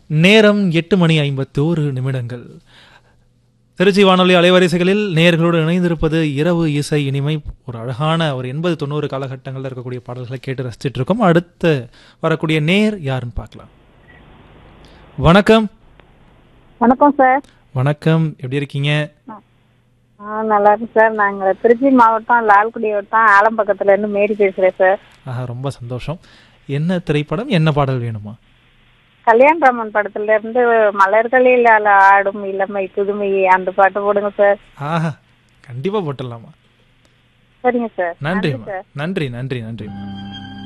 நேரம் எட்டு மணி ஐம்பத்தோரு நிமிடங்கள் திருச்சி வானொலி அலைவரிசைகளில் நேயர்களோடு இணைந்திருப்பது இரவு இசை இனிமை ஒரு அழகான ஒரு எண்பது தொண்ணூறு காலகட்டங்களில் இருக்கக்கூடிய பாடல்களை கேட்டு ரசிச்சிட்டு இருக்கோம் அடுத்து வரக்கூடிய நேர் யாருன்னு பார்க்கலாம் வணக்கம் வணக்கம் சார் வணக்கம் எப்படி இருக்கீங்க ஆ நல்லா இருக்கு சார் நாங்கள் திருச்சி மாவட்டம் லால்குடி வட்டம் ஆலம்பக்கத்துல இருந்து மேரி பேசுகிறேன் சார் ஆஹா ரொம்ப சந்தோஷம் என்ன திரைப்படம் என்ன பாடல் வேணுமா கல்யாணராமன் படத்துல இருந்து மலர்களில் அல ஆடும் இளமை புதுமை அந்த பாட்டு போடுங்க சார் ஆஹா கண்டிப்பா போட்டுடலாமா சரிங்க சார் நன்றி சார் நன்றி நன்றி நன்றி